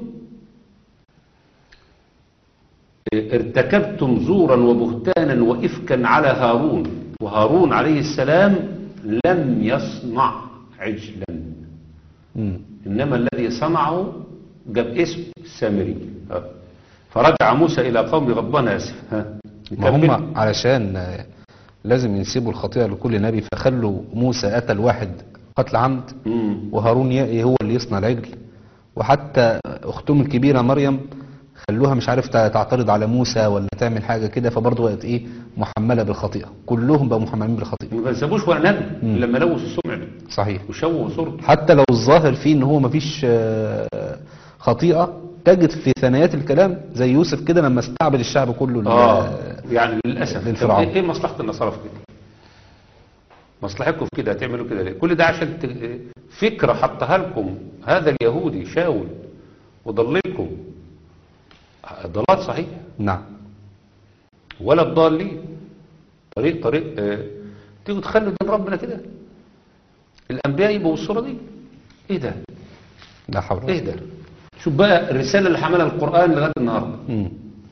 ارتكبتم زورا وبهتانا وإفكا على هارون وهارون عليه السلام لم يصنع عجلا مم. إنما الذي صنعه جاب اسم السامري ها. فرجع موسى إلى قوم غضبان آسف ها ما نكمل؟ هم علشان آه، لازم ينسبوا الخطيئة لكل نبي فخلوا موسى قتل واحد قتل عمد مم. وهارون ي- هو اللي يصنع العجل وحتى اختهم الكبيرة مريم خلوها مش عارف تع- تعترض على موسى ولا تعمل حاجة كده فبرضه بقت ايه محملة بالخطيئة كلهم بقوا محملين بالخطيئة ما سابوش ولا نبي مم. لما لوث السمع صحيح وشوه صورته حتى لو الظاهر فيه ان هو مفيش آه، خطيئة تجد في ثنايات الكلام زي يوسف كده لما استعبد الشعب كله ل- اه يعني للاسف طب للفرعون. ايه إيه مصلحه النصارى في كده مصلحتكم في كده هتعملوا كده ليه كل ده عشان ت- فكره حطها لكم هذا اليهودي شاول وضللكم ضلال صحيح نعم ولا الضالين طريق طريق آه، تيجوا تخلوا دين ربنا كده الانبياء يبقوا بالصوره دي ايه ده لا حول ولا ايه ده شوف بقى الرساله اللي حملها القران لغايه النهارده مم.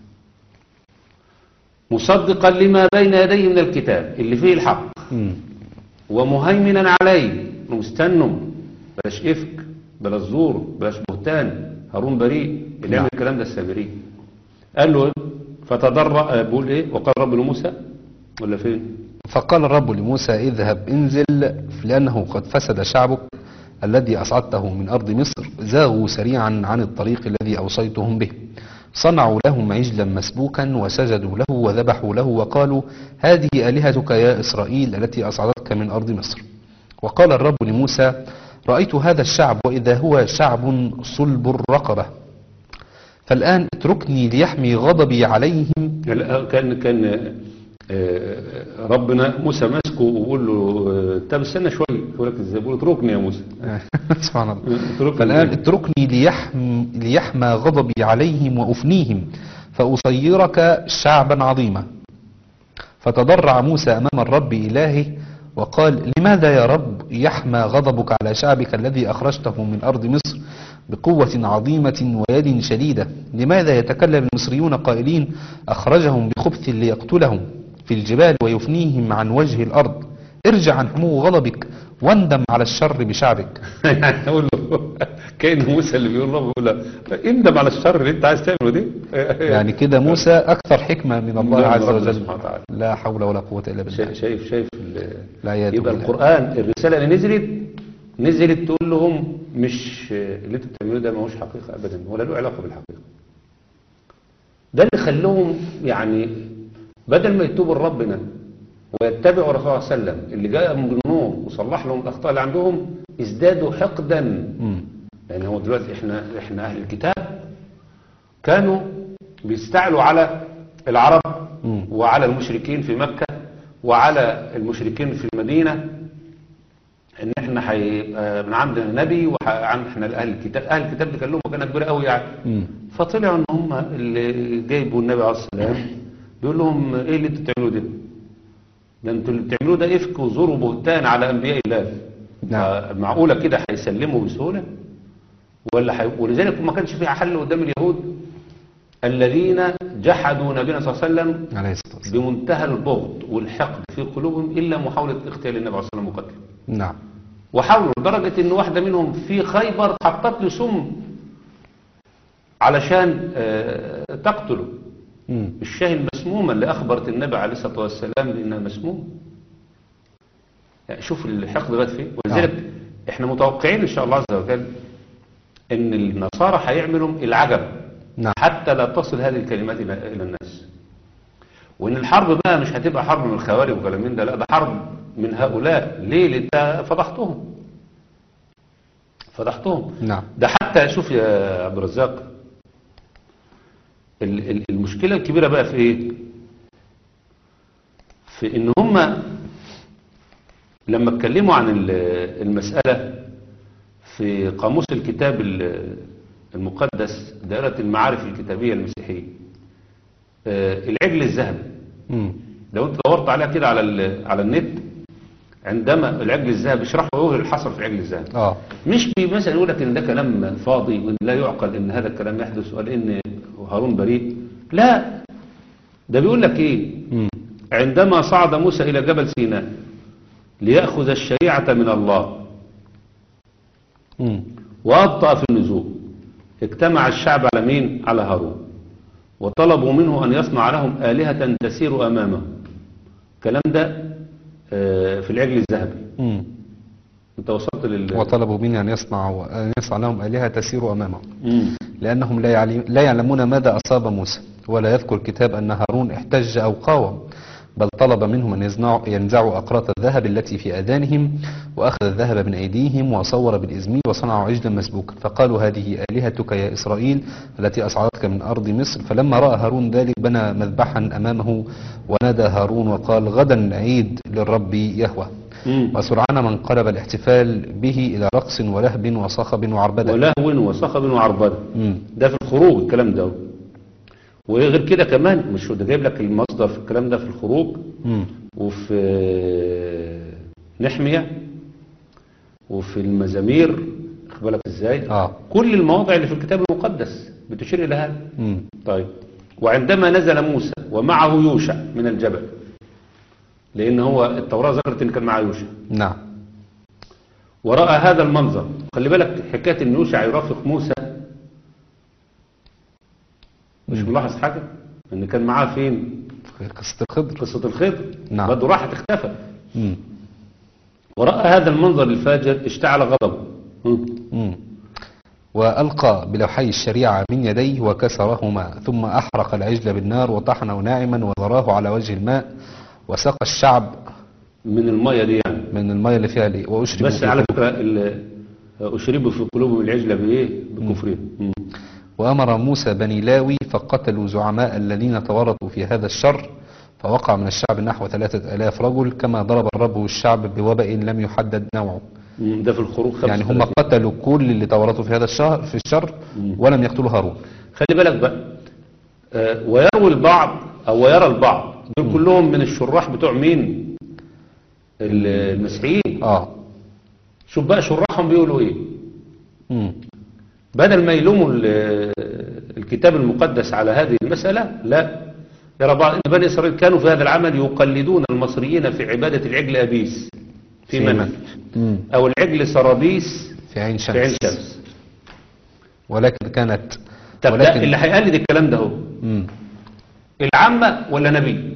مصدقا لما بين يديه من الكتاب اللي فيه الحق مم. ومهيمنا عليه مستنم بلاش افك بلاش زور بلاش بهتان هارون بريء اللي نعم. يعمل الكلام ده السامري قال له ايه فتضرع آه، بيقول ايه وقال رب لموسى ولا فين فقال الرب لموسى اذهب انزل لأنه قد فسد شعبك الذي أصعدته من أرض مصر زاغوا سريعا عن الطريق الذي أوصيتهم به صنعوا لهم عجلا مسبوكا وسجدوا له وذبحوا له وقالوا هذه آلهتك يا إسرائيل التي أصعدتك من أرض مصر وقال الرب لموسى رأيت هذا الشعب وإذا هو شعب صلب الرقبة فالآن اتركني ليحمي غضبي عليهم لا، كان كان آه، آه، ربنا موسى ماسكه ويقول له آه، طب استنى شويه يقول لك ازاي بيقول اتركني يا موسى سبحان الله اتركني. فالآن اتركني ليحم ليحمى غضبي عليهم وأفنيهم فأصيرك شعبا عظيما فتضرع موسى أمام الرب إلهه وقال لماذا يا رب يحمى غضبك على شعبك الذي أخرجته من أرض مصر بقوة عظيمة ويد شديدة لماذا يتكلم المصريون قائلين أخرجهم بخبث ليقتلهم في الجبال ويفنيهم عن وجه الأرض ارجع عن حمو غضبك واندم على الشر بشعبك يعني اقول له كان موسى اللي بيقول له بيقول له اندم على الشر اللي انت عايز تعمله دي يعني كده موسى أكثر حكمة من الله من عز ربنا وجل سبحانه وتعالى. لا حول ولا قوة إلا بالله شايف شايف شايف ال- العياذ يبقى بالله. القرآن الرسالة اللي نزلت نزلت تقول لهم مش اللي انتوا بتعملوه ده ما هوش حقيقة أبدا ولا له علاقة بالحقيقة ده اللي خلوهم يعني بدل ما يتوبوا لربنا ويتبعوا الرسول صلى الله عليه وسلم اللي جاءهم بالنور وصلح لهم الأخطاء اللي عندهم ازدادوا حقدا مم. يعني هو دلوقتي احنا احنا أهل الكتاب كانوا بيستعلوا على العرب مم. وعلى المشركين في مكة وعلى المشركين في المدينة ان احنا هيبقى من عندنا نبي واحنا اهل الكتاب اهل الكتاب دي كان لهم مكانه كبيره قوي يعني مم. فطلعوا ان هم اللي جايبوا النبي عليه الصلاه والسلام بيقول لهم ايه اللي انتوا بتعملوه ده؟ ده انتوا اللي بتعملوه ده افك وزور وبهتان على انبياء الله نعم. معقوله كده هيسلموا بسهوله ولا حي... ولذلك ما كانش فيها حل قدام اليهود الذين جحدوا نبينا صلى الله عليه وسلم عليه الصلاة والسلام بمنتهى البغض والحقد في قلوبهم إلا محاولة اغتيال النبي عليه الصلاة والسلام وقتله نعم وحاولوا لدرجة إن واحدة منهم في خيبر حطت له سم علشان آه، تقتله مم. الشاهي المسمومة اللي أخبرت النبي عليه الصلاة والسلام بأنها مسمومة يعني شوف الحقد لغاية فين ولذلك احنا متوقعين إن شاء الله عز وجل إن النصارى هيعملوا العجب نعم حتى لا تصل هذه الكلمات إلى إلى الناس وإن الحرب بقى مش هتبقى حرب من الخوارج وكلام من ده لا ده حرب من هؤلاء ليه لأن انت فضحتهم فضحتهم نعم ده حتى شوف يا عبد الرزاق ال- ال- المشكلة الكبيرة بقى في ايه في ان هم لما اتكلموا عن ال- المسألة في قاموس الكتاب ال- المقدس دائرة المعارف الكتابية المسيحية آه، العجل الذهبي مم. لو انت دورت عليها كده على ال- على النت عندما العجل الذهبي يشرحوا ايه اللي حصل في العجل الذهبي اه مش بي مثلا يقول لك ان ده كلام فاضي وان لا يعقل ان هذا الكلام يحدث وان هارون بريء لا ده بيقول لك ايه مم. عندما صعد موسى الى جبل سيناء ليأخذ الشريعة من الله مم. وأبطأ في النزول اجتمع الشعب على مين على هارون وطلبوا منه أن يصنع لهم آلهة تسير أمامه الكلام ده آه، في العجل الذهبي مم. انت وصلت لل وطلبوا مني أن يصنع أن يصنع لهم آلهة تسير أمامهم مم. لأنهم لا يعلم لا يعلمون ماذا أصاب موسى ولا يذكر الكتاب أن هارون احتج أو قاوم بل طلب منهم أن يزنعوا- ينزعوا أقراط الذهب التي في أذانهم وأخذ الذهب من أيديهم وصور بالإزميل وصنعوا عجلا مسبوكا فقالوا هذه آلهتك يا إسرائيل التي أصعدتك من أرض مصر فلما رأى هارون ذلك بنى مذبحا أمامه ونادى هارون وقال غدا عيد للرب يهوه مم. وسرعان ما انقلب الاحتفال به إلى رقص ولهب وصخب وعربدة ولهو وصخب وعربده مم. ده في الخروج الكلام ده وغير كده كمان مش هو ده جايب لك المصدر في الكلام ده في الخروج مم. وفي نحمية وفي المزامير خد بالك ازاي آه. كل المواضع اللي في الكتاب المقدس بتشير الى هذا مم. طيب وعندما نزل موسى ومعه يوشع من الجبل لان هو التوراة ذكرت ان كان معه يوشع نعم ورأى هذا المنظر خلي بالك حكاية ان يوشع يرافق موسى مش ملاحظ حاجة ان كان معاه فين في قصة الخضر قصة الخضر نعم. برضه راحت اختفى مم. ورأى هذا المنظر الفاجر اشتعل غضبه مم. مم. وألقى بلوحي الشريعة من يديه وكسرهما ثم أحرق العجل بالنار وطحنه ناعما وذراه على وجه الماء وسقى الشعب من المية دي يعني من المية اللي فيها ليه وأشربوا بس في على قلوبهم. فكرة ال- أشربوا في قلوبهم العجلة بإيه بكفرهم مم. وأمر موسى بني لاوي فقتلوا زعماء الذين تورطوا في هذا الشر فوقع من الشعب نحو ثلاثة ألاف رجل كما ضرب الرب الشعب بوبأ لم يحدد نوعه مم. ده في الخروج يعني هم 35. قتلوا كل اللي تورطوا في هذا الشهر في الشر ولم يقتلوا هارون خلي بالك بقى آه، ويروي البعض أو ويرى البعض دول كلهم من الشراح بتوع مين ال- المسيحيين اه شوف بقى شراحهم بيقولوا ايه مم. بدل ما يلوموا ال- الكتاب المقدس على هذه المسألة لا يرى بعض ان بني إسرائيل كانوا في هذا العمل يقلدون المصريين في عبادة العجل أبيس في في منى منى. مم. أو العجل سرابيس في عين شمس في عين شمس ولكن كانت طب ده ولكن اللي هيقلد الكلام ده هو مم. العامة ولا نبي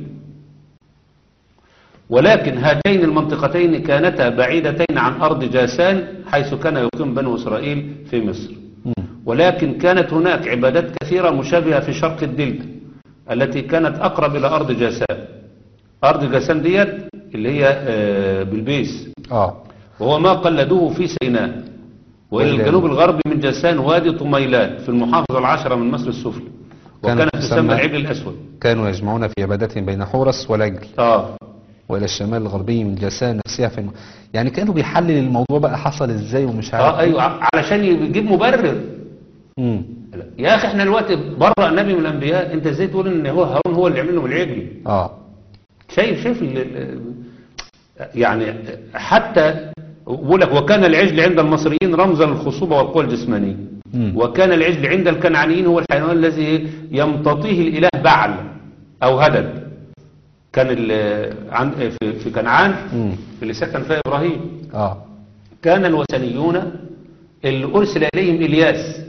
ولكن هاتين المنطقتين كانتا بعيدتين عن أرض جاسان حيث كان يقيم بنو إسرائيل في مصر مم. ولكن كانت هناك عبادات كثيرة مشابهة في شرق الدلتا التي كانت أقرب إلى أرض جاسان أرض جاسان ديت اللي هي آه، بالبيس اه وهو ما قلدوه في سيناء وإلى وإلى- الجنوب الغربي من جاسان وادي طميلات في المحافظة العاشرة من مصر السفلى كانت وكانت تسمى- تسمى العجل الأسود كانوا يجمعون في عبادتهم بين حورس والعجل آه والى الشمال الغربي من جسان نفسها في الم... يعني كانوا بيحلل الموضوع بقى حصل ازاي ومش عارف اه ايوه ع- علشان يجيب مبرر مم. لا. يا اخي احنا دلوقتي برأ النبي من الانبياء انت ازاي تقول ان هو هارون هو اللي عمل لهم العجل اه شايف شايف ال- ال- يعني حتى بقول لك وكان العجل عند المصريين رمزا للخصوبه والقوه الجسمانيه مم. وكان العجل عند الكنعانيين هو الحيوان الذي يمتطيه الاله بعل او هدد كان ال- عن- في في كنعان مم. اللي سكن فيها ابراهيم اه كان الوثنيون اللي أرسل إليهم إلياس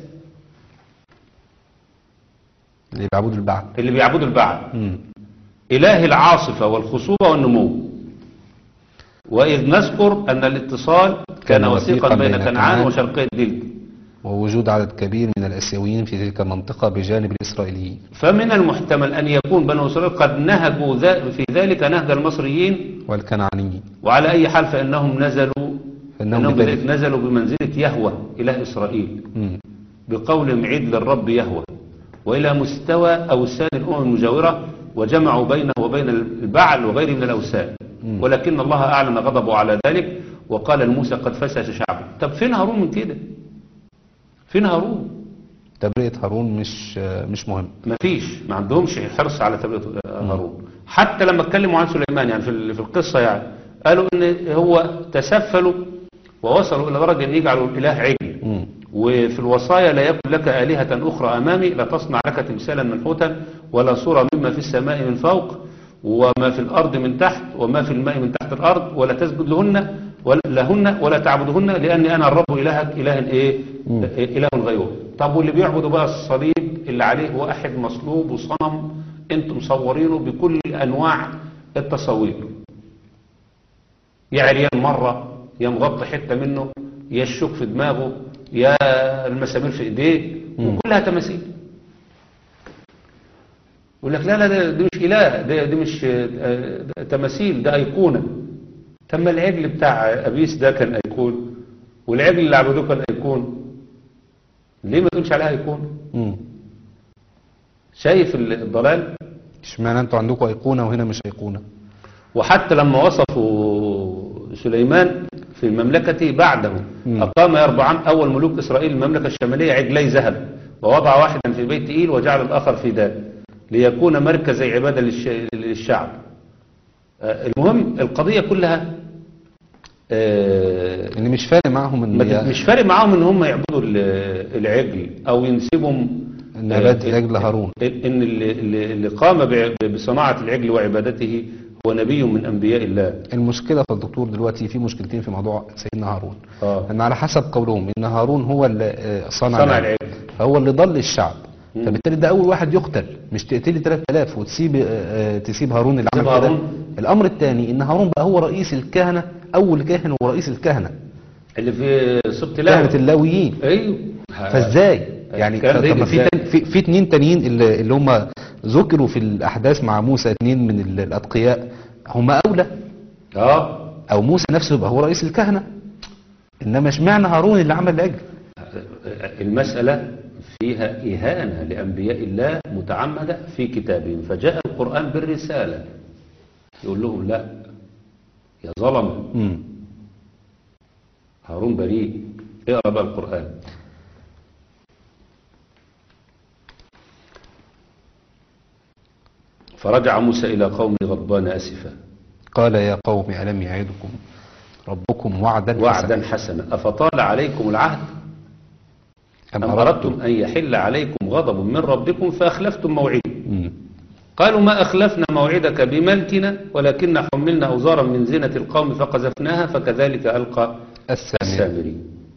اللي بيعبدوا البعل اللي بيعبدوا البعل مم. إله العاصفة والخصوبة والنمو وإذ نذكر أن الاتصال كان وثيقا بين كنعان وشرقي الدلتا ووجود عدد كبير من الاسيويين في تلك المنطقه بجانب الاسرائيليين فمن المحتمل أن يكون بنو إسرائيل قد نهجوا ذا- في ذلك نهج المصريين والكنعانيين وعلى أي حال فإنهم نزلوا فإنهم إنهم بذلك. نزلوا بمنزلة يهوى إله إسرائيل مم. بقولهم عيد للرب يهوى وإلى مستوى أوثان الأمم المجاورة وجمعوا بينه وبين البعل وغيره من الأوثان مم. ولكن الله أعلن غضبه على ذلك وقال لموسى قد فسد شعبه طب فين هارون من كده فين هارون تبرئه هارون مش آه، مش مهم مفيش ما عندهمش حرص على تبرئة هارون حتى لما اتكلموا عن سليمان يعني في ال- في القصة يعني قالوا ان هو تسفلوا ووصلوا الى درجة ان يجعلوا الاله عجل مم. وفي الوصايا لا يكن لك آلهة أخرى أمامي لا تصنع لك تمثالا منحوتا ولا صورة مما في السماء من فوق وما في الأرض من تحت وما في الماء من تحت الأرض ولا تسجد لهن ولا لهن ولا تعبدهن لأني أنا الرب إلهك إله إيه مم. إله غيره طب واللي بيعبدوا بقى الصليب اللي عليه واحد مصلوب وصنم انتم مصورينه بكل أنواع التصوير يا عريان مرة يا مغطي حتة منه يا الشوك في دماغه يا المسامير في ايديه وكلها تماثيل يقول لك لا لا ده دي مش اله ده دي مش آه، ده تماثيل ده ايقونه تم العجل بتاع ابيس ده كان ايقون والعجل اللي عبدوه كان ايقون ليه ما تقولش عليها ايقونه مم. شايف الضلال اشمعنى انتوا عندكم ايقونه وهنا مش ايقونه وحتى لما وصفوا سليمان في مملكته بعده مم. أقام يربعام أول ملوك إسرائيل المملكة الشمالية عجلي ذهب ووضع واحدا في بيت إيل وجعل الآخر في دان ليكون مركز عبادة للش- للشعب آه، المهم القضية كلها آه، ان مش فارق معاهم ان ما هي- ت- مش فارق معاهم ان هم يعبدوا ال- العجل او ينسبهم ان آه، عباده العجل هارون ان اللي, اللي اللي قام بع- بصناعة العجل وعبادته هو نبي من انبياء الله المشكله في الدكتور دلوقتي في مشكلتين في موضوع سيدنا هارون اه ان على حسب قولهم ان هارون هو اللي آه، صنع صنع العجل. العجل فهو اللي ضل الشعب مم. فبالتالي ده اول واحد يقتل مش تقتلي 3000 وتسيب آه، آه، تسيب هارون اللي تسيب عمل كده هارون. الامر الثاني ان هارون بقى هو رئيس الكهنه اول كاهن هو رئيس الكهنه اللي في سبط كهنه لاوي اللاويين ايوه فازاي يعني الكلام ده طب ما يجي في إزاي؟ تاني- في في اتنين تانيين اللي, اللي هم ذكروا في الاحداث مع موسى اتنين من ال- الاتقياء هم اولى اه او موسى نفسه يبقى هو رئيس الكهنه انما اشمعنى هارون اللي عمل العجل المسألة فيها إهانة لأنبياء الله متعمدة في كتابهم فجاء القرآن بالرسالة يقول لهم لا يا ظلم امم هارون بريء اقرأ بقى القرآن فرجع موسى إلى قومه غضبان أسفا قال يا قوم الم يعدكم ربكم وعدا حسنا وعدا حسنا أفطال عليكم العهد أم أم أردتم أردتم أن يحل عليكم غضب من ربكم فأخلفتم موعدي مم. قالوا ما أخلفنا موعدك بملكنا ولكن حملنا أوزارا من زينة القوم فقذفناها فكذلك ألقى السامري السامري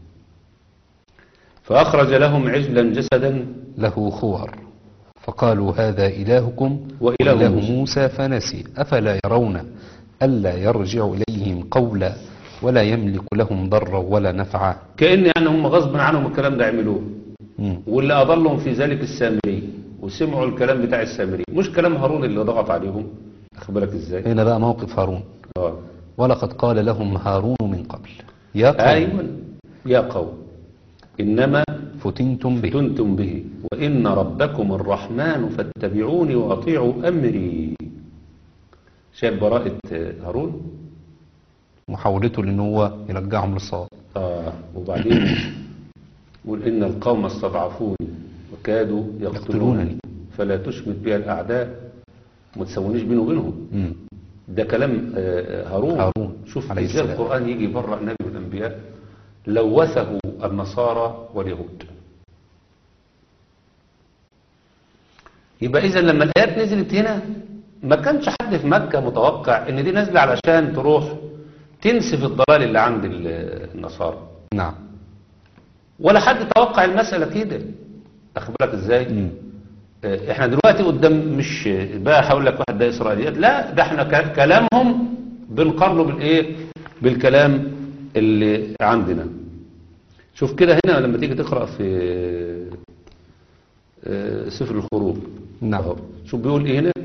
فأخرج لهم عجلا جسدا له خوار فقالوا هذا إلهكم وإله وإله موسى. موسى فنسي أفلا يرون ألا يرجع إليهم قولا ولا يملك لهم ضرا ولا نفعا كأن يعني هم غصب عنهم الكلام ده عملوه مم. واللي أضلهم في ذلك السامري وسمعوا الكلام بتاع السامري مش كلام هارون اللي ضغط عليهم أخد بالك إزاي هنا بقى موقف هارون آه. ولقد قال لهم هارون من قبل يا قوم أيوة يا قوم إنما فتنتم به فتنتم به وإن ربكم الرحمن فاتبعوني وأطيعوا أمري شايف براءة هارون محاولته لأن هو يرجعهم للصواب آه وبعدين يقول إن القوم استضعفوني وكادوا يقتلونني. يقتلونني فلا تشمت بها الأعداء وما تسوونيش بيني وبينهم مم. ده كلام آه، هارون هارون شوف عليه ازاي السلام. القرآن يجي يبرأ نبي من الأنبياء لوثه النصارى واليهود يبقى إذا لما الآيات نزلت هنا ما كانش حد في مكة متوقع إن دي نازلة علشان تروح تنسف الضلال اللي عند ال- النصارى نعم ولا حد توقع المسألة كده أخد بالك إزاي؟ مم. آه، احنا دلوقتي قدام مش بقى هقول لك واحد ده اسرائيليات لا ده احنا ك- كلامهم بنقارنه بالايه بالكلام اللي عندنا شوف كده هنا لما تيجي تقرا في آه، سفر الخروج نعم. أهو. شوف بيقول ايه هنا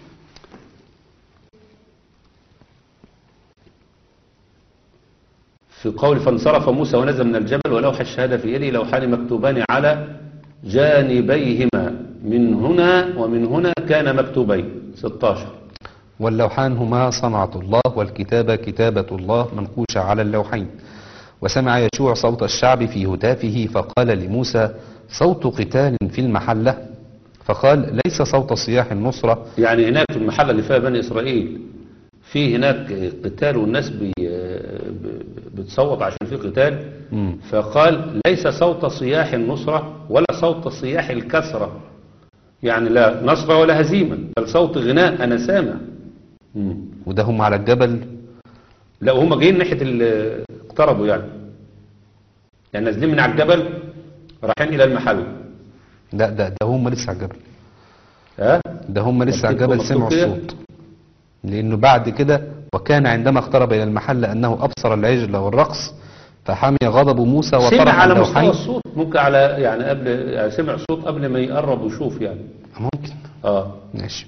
في قول فانصرف موسى ونزل من الجبل ولوح الشهادة في يده لوحان مكتوبان على جانبيهما من هنا ومن هنا كان مكتوبين 16 واللوحان هما صنعة الله والكتابة كتابة الله منقوشة على اللوحين وسمع يشوع صوت الشعب في هتافه فقال لموسى صوت قتال في المحلة فقال ليس صوت صياح النصرة يعني هناك في المحلة اللي فيها بني إسرائيل في هناك قتال والناس بي ب- بتصوت عشان في قتال مم. فقال ليس صوت صياح النصرة ولا صوت صياح الكسرة يعني لا نصر ولا هزيمة بل صوت غناء أنا سامع مم. وده هم على الجبل لا وهم جايين ناحية ال- اقتربوا يعني يعني نازلين من على الجبل رايحين إلى المحل لا ده ده هم لسه على الجبل ها ده هم لسه على مكتوب- الجبل مكتوب سمعوا كده؟ الصوت لأنه بعد كده وكان عندما اقترب إلى المحل أنه أبصر العجل والرقص فحمي غضب موسى سمع وطرح على مستوى اللوحين الصوت ممكن على يعني قبل يعني سمع صوت قبل ما يقرب ويشوف يعني ممكن اه ماشي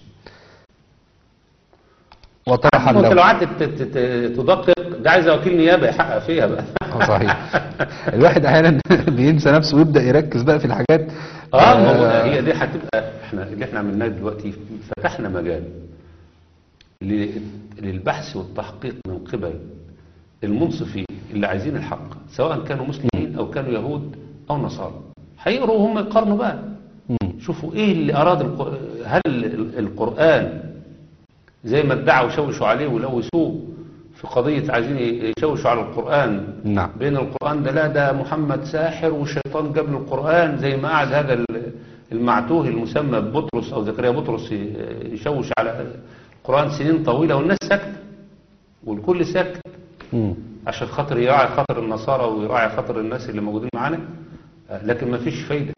وطرح انت لو اللوحين قعدت ت- ت- ت- تدقق ده عايز وكيل نيابه يحقق فيها بقى اه صحيح الواحد احيانا بينسى نفسه ويبدا يركز بقى في الحاجات اه ما هو هي دي هتبقى احنا اللي احنا عملناه دلوقتي فتحنا مجال ل- للبحث والتحقيق من قبل المنصفين اللي عايزين الحق سواء كانوا مسلمين او كانوا يهود او نصارى هيقروا هم يقارنوا بقى مم. شوفوا ايه اللي اراد الق... هل ال- القرآن زي ما ادعوا وشوشوا عليه ولوثوه في قضية عايزين يشوشوا على القرآن نعم بين القرآن ده لا ده محمد ساحر والشيطان جاب له القرآن زي ما قعد هذا ال- المعتوه المسمى بطرس أو زكريا بطرس ي- يشوش على القرآن سنين طويلة والناس ساكتة والكل ساكت مم. عشان خاطر يراعي خاطر النصارى ويراعي خاطر الناس اللي موجودين معانا آه، لكن ما فيش فايدة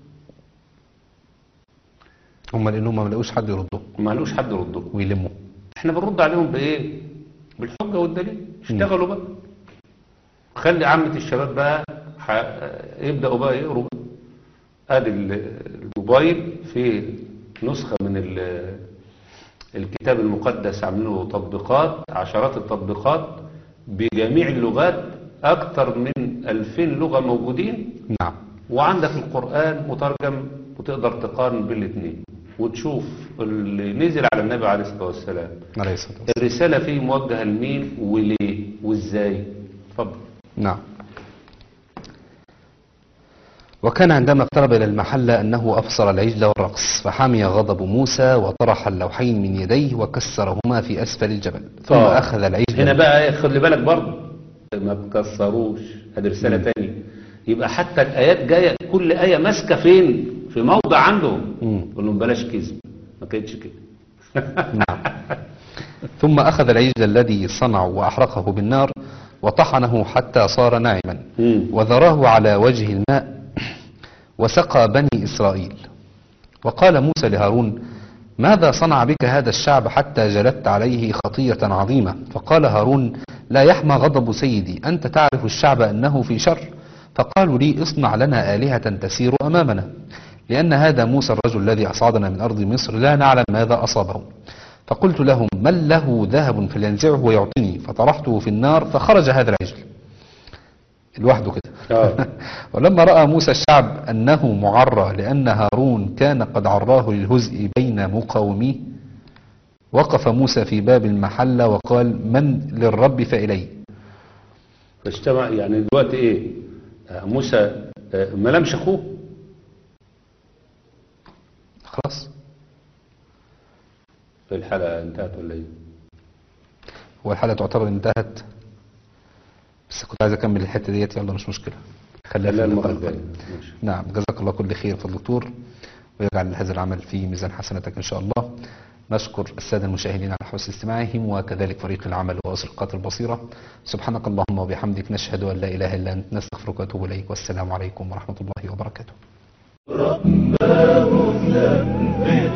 هم لانهم ما لقوش حد يردهم ما لقوش حد يردهم ويلموا احنا بنرد عليهم بايه بالحجة والدليل اشتغلوا بقى خلي عامة الشباب بقى ح- يبدأوا بقى يقروا بقى. ادي ال- الموبايل فيه نسخة من ال- الكتاب المقدس عاملينه تطبيقات عشرات التطبيقات بجميع اللغات اكتر من 2000 لغة موجودين نعم وعندك القرآن مترجم وتقدر تقارن بين الاثنين وتشوف اللي نزل على النبي عليه الصلاة والسلام عليه الصلاه والسلام الرسالة فيه موجهة لمين وليه وازاي اتفضل نعم وكان عندما اقترب إلى المحل أنه أبصر العجل والرقص فحمي غضب موسى وطرح اللوحين من يديه وكسرهما في أسفل الجبل ثم آه. أخذ العجل هنا بقى إيه، خلي بالك برضه ما تكسروش هذه رسالة تانية يبقى حتى الآيات جاية كل آية ماسكة فين في موضع عندهم مم. قول لهم بلاش كذب ما كانتش كده نعم ثم أخذ العجل الذي صنعه وأحرقه بالنار وطحنه حتى صار ناعما مم. وذراه على وجه الماء وسقى بني إسرائيل وقال موسى لهارون ماذا صنع بك هذا الشعب حتى جلبت عليه خطية عظيمة فقال هارون لا يحمى غضب سيدي أنت تعرف الشعب أنه في شر فقالوا لي اصنع لنا آلهة تسير أمامنا لأن هذا موسى الرجل الذي أصعدنا من أرض مصر لا نعلم ماذا أصابه فقلت لهم من له ذهب فلينزعه ويعطني فطرحته في النار فخرج هذا العجل لوحده كده آه. ولما رأى موسى الشعب أنه معرى لأن هارون كان قد عراه للهزء بين مقاوميه وقف موسى في باب المحل وقال من للرب فإلي فاجتمع يعني دلوقتي ايه آه، موسى آه، ما لمش اخوه خلاص الحلقة انتهت ولا ايه هو الحلقة تعتبر انتهت بس كنت عايز أكمل الحتة ديت يلا مش مشكلة خليها في لا اللقاء المرة القادم. الجاية ماشي. نعم جزاك الله كل خير فضل الدكتور ويجعل هذا العمل في ميزان حسناتك إن شاء الله نشكر السادة المشاهدين على حسن استماعهم وكذلك فريق العمل وأسرقات البصيرة سبحانك اللهم وبحمدك نشهد أن لا إله إلا أنت نستغفرك ونتوب إليك والسلام عليكم ورحمة الله وبركاته رباه ثبت